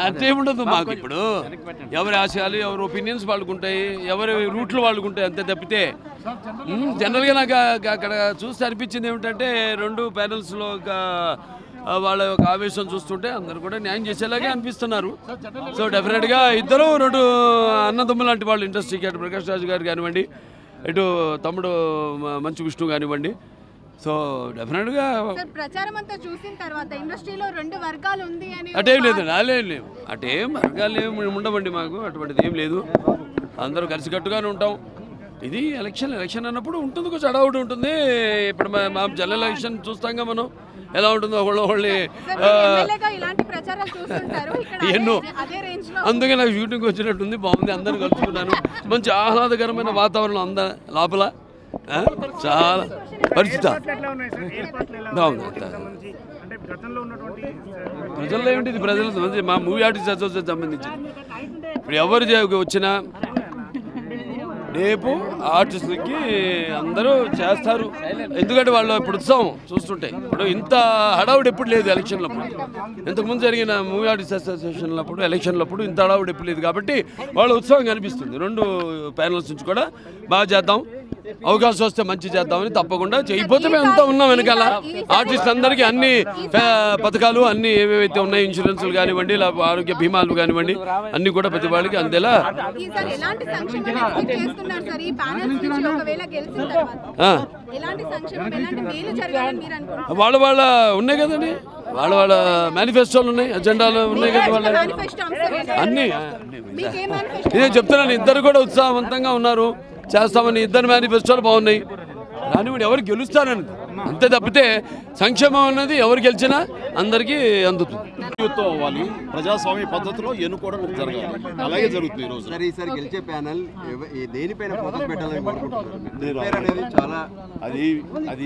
అట్లేముండదు మాకు ఇప్పుడు ఎవరి ఆశయాలు ఎవరి ఒపీనియన్స్ వాళ్ళకుంటాయి ఎవరి రూట్లు వాళ్ళకుంటాయి అంతే తప్పితే ఉమ్, జనరల్గా నాకు ఆ- అక్కడ చూస్తే అనిపించింది ఏమిటంటే రెండు ప్యానల్స్లో ఒక ఆ, వాళ్ళ యొక్క ఆవేశం చూస్తుంటే అందరూ కూడా న్యాయం చేసేలాగే అనిపిస్తున్నారు సో డెఫినెట్గా ఇద్దరు రెండు అన్నదమ్ములు లాంటి వాళ్ళు ఇండస్ట్రీకి అటు ప్రకాష్ రాజు గారు కానివ్వండి ఇటు తమ్ముడు మ- మంచు విష్ణు కానివ్వండి సో డెఫినెట్గా సార్ ప్రచారం అంతా చూసిన తర్వాత ఇండస్ట్రీలో రెండు వర్గాలు ఉంది అని అటేం లేదు నాలేం లేవు అటేం వర్గాలు ఏమి ఉండవండి మాకు అటువంటిది ఏం లేదు అందరూ కలిసికట్టుగానే ఉంటాం ఇది ఎలక్షన్ ఎలక్షన్ అన్నప్పుడు ఉంటుంది కొంచెం అడవుడు ఉంటుంది ఇప్పుడు మా మా జనరల్ ఎలక్షన్ చూస్తాంగా మనం ఎలా ఉంటుందో ఒకళ్ళు ఒకళ్ళని సార్, ఆ, మీరు ఎమ్మెల్యేగా ఇలాంటి ప్రచారాలు చూస్తుంటారు ఇక్కడ అదే- ఎన్నో. అదే రేంజ్ లో అందుకే నాకు షూటింగ్ వచ్చినట్టుంది బాగుంది అందరూ కలుసుకున్నాను మంచి ఆహ్లాదకరమైన వాతావరణం అంద లోపల ఆ, చాలా పరిస్థితి ఎట్లా ఉన్నాయి సార్ ఏర్పాట్లు ఎలా బాగుంది ఉన్నాయి? సంబంధించి అంటే గతంలో ఉన్నటువంటి ప్రజల్లో ఏమిటి ఇది ప్రజల సంబంధించి మా మూవీ ఆర్టిస్ట్ అసోసియేషన్ సంబంధించి ఇప్పుడు ఎవరు చే- వచ్చినా రేపు ఆర్టిస్టులకి అందరూ చేస్తారు ఎందుకంటే వాళ్ళు ఇప్పుడు ఉత్సవం చూస్తుంటే ఇప్పుడు ఇంత హడావుడి ఎప్పుడు లేదు ఎలక్షన్లప్పుడు ఇంతకుముందు జరిగిన మూవీ ఆర్టిస్ట్ అసోసియేషన్లప్పుడు ఎలక్షన్లప్పుడు ఇంత హడావుడి ఎప్పుడు లేదు కాబట్టి వాళ్ళ ఉత్సవం కనిపిస్తుంది రెండు ప్యానల్స్ నుంచి కూడా బాగా చేద్దాం అవకాశం వస్తే మంచి చేద్దామని తప్పకుండా చేయకపోతే మేము అంతా ఉన్నాం వెనకాల ఆర్టిస్ట్ అందరికీ అన్ని ప- పథకాలు అన్ని ఏవేవైతే ఉన్నాయి ఇన్సూరెన్స్లు కానివ్వండి లేకపోతే ఆరోగ్య బీమాలు కానివ్వండి అన్ని కూడా ప్రతి వాళ్ళకి అందేలా ఈసారి ఎలాంటి సంక్షేమం ఎక్స్పెక్ట్ చేస్తున్నారు సార్ ఈ ప్యానల్స్ నుంచి ఒకవేళ గెలిచిన తర్వాత ఆ, ఎలాంటి సంక్షేమం ఎలాంటి మేలు జరగాలని మీరు అనుకుంటున్నారు వాళ్ళ వాళ్ళ ఉన్నాయి కదండి వాళ్ళ వాళ్ళ మేనిఫెస్టోలు ఉన్నాయి అజెండాలు ఉన్నాయి కదా వాళ్ళ మేనిఫెస్టో అంశం ఏంటి? అన్ని మీకేం మేనిఫెస్టో ఇదే చెప్తున్నాను ఇద్దరు కూడా ఉత్సాహవంతంగా ఉన్నారు చేస్తామని ఇద్దరు మేనిఫెస్టోలు బాగున్నాయి రానివాడు ఎవరు గెలుస్తారని అంతే తప్పితే సంక్షేమం అన్నది ఎవరు గెలిచినా అందరికీ అందుతుంది యూత్తో అవ్వాలి ప్రజాస్వామ్య పద్ధతిలో ఎన్నుకోవడం జరగాలి అలాగే జరుగుతుంది ఈ రోజు సరే ఈసారి గెలిచే ప్యానల్ ఎవ- ఏ- దేనిపైన ఫోకస్ పెట్టాలని కోరుకుంటున్నారు నేను- మీరు పేరు అనేది చాలా అది అది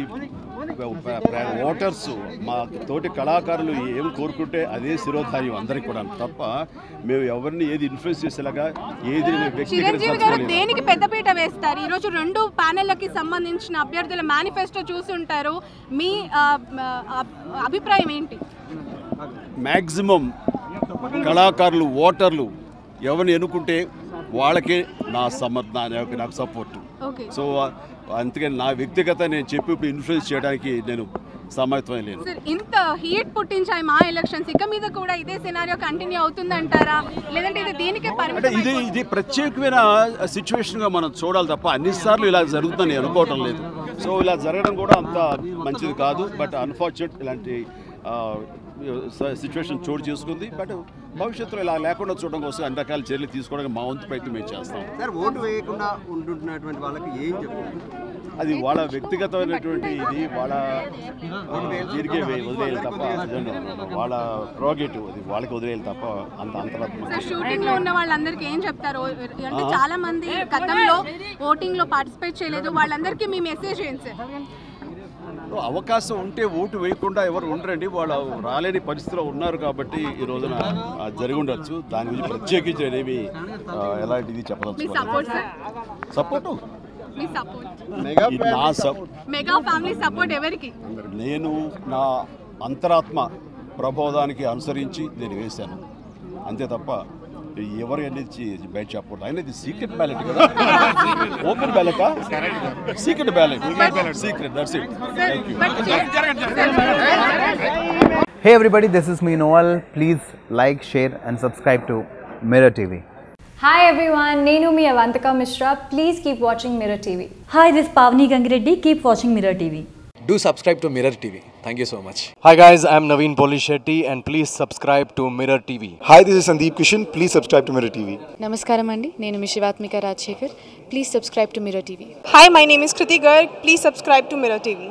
ఓటర్స్ మా తోటి కళాకారులు ఏం కోరుకుంటే అదే శిరోధార్యం అందరికి కూడా తప్ప మేము ఎవరిని ఏది ఇన్ఫ్లుయెన్స్ చేసేలాగా ఏది చిరంజీవి గారు వ్యక్తిగత దేనికి పెద్దపీట వేస్తారు ఈ రోజు రెండు ప్యానెళ్లకి సంబంధించిన అభ్యర్థుల మేనిఫెస్టో చూసుంటారు మీ ఆ, ఆ, అభిప్రాయం ఏంటి మ్యాక్సిమం కళాకారులు ఓటర్లు ఎవరిని ఎన్నుకుంటే వాళ్ళకే నా సమర్ నా నాకు సపోర్ట్ ఓకే సో అందుకని నా వ్యక్తిగత నేను చెప్పి ఇప్పుడు ఇన్ఫ్లుయెన్స్ చేయడానికి నేను సమర్థం లేను సార్ ఇంత హీట్ పుట్టించాయి మా ఎలక్షన్స్ ఇక మీద కూడా ఇదే సినారియో కంటిన్యూ అవుతుందంటారా లేదంటే ఇది దీనికే అంటే పరిమితం ఇది ఇది ప్రత్యేకమైన సిచ్యువేషన్గా మనం చూడాలి తప్ప అన్నిసార్లు ఇలా జరుగుతుందని నేను అనుకోవటం లేదు సో ఇలా జరగడం కూడా అంత మంచిది కాదు బట్ అన్ఫార్చునేట్ ఇలాంటి సిచ్యువేషన్ చోటు చేసుకుంది బట్ భవిష్యత్తులో ఇలా లేకుండా చూడడం కోసం అన్ని రకాల చర్యలు తీసుకోవడానికి మా వంతు ప్రయత్నం మేము చేస్తాం సార్ ఓటు వేయకుండా ఉంటున్నటువంటి వాళ్ళకి ఏం చెప్తారు అది వాళ్ళ వ్యక్తిగతమైనటువంటి ఇది వాళ్ళ దీనికే వే- వదిలేయాలి తప్ప వాళ్ళ ప్రోగేటివ్ అది వాళ్ళకి వదిలేయాలి తప్ప అంత అంతరాత్మ సార్ షూటింగ్ లో ఉన్న వాళ్ళందరికీ ఏం చెప్తారు అంటే చాలా మంది గతంలో ఓటింగ్ లో పార్టిసిపేట్ చేయలేదు వాళ్ళందరికీ మీ మెసేజ్ ఏంటి సార్ అవకాశం ఉంటే ఓటు వేయకుండా ఎవరు ఉండరండి వాళ్ళు రాలేని పరిస్థితిలో ఉన్నారు కాబట్టి ఈ రోజున ఆ, జరిగి ఉండొచ్చు దాని గురించి ప్రత్యేకించి నేనేమి ఆ, ఎలాంటిది మీ చెప్పదలుచుకోవాలి సపోర్ట్ సార్ సపోర్టు మీ సపోర్ట్ ఈ నా సప్ మెగా ఫ్యామిలీ సపోర్ట్ ఎవరికి నేను నా అంతరాత్మ ప్రబోధానికి అనుసరించి నేను వేశాను అంతే తప్ప ఎవరు అనేది బయట చెప్పకూడదు ఆయన ఇది సీక్రెట్ బ్యాలెట్ కదా open ballot secret ballot secret that's it thank you but Hey everybody, this is me Noel. Please like, share, and subscribe to Mirror TV. Hi everyone, Nenu mi Avantika Mishra. Please keep watching Mirror TV. Hi, this is Pavni Gangireddy. Keep watching Mirror TV. Do subscribe to Mirror TV. Thank you so much. Hi guys, I'm Naveen Polishetty and please subscribe to Mirror TV. Hi, this is Sandeep Kishan. Please subscribe to Mirror TV. నమస్కారం అండి నేను మీ Shivathmika Rajasekhar please subscribe to Mirror TV Hi, my name is Kriti Garg. Please subscribe to Mirror TV.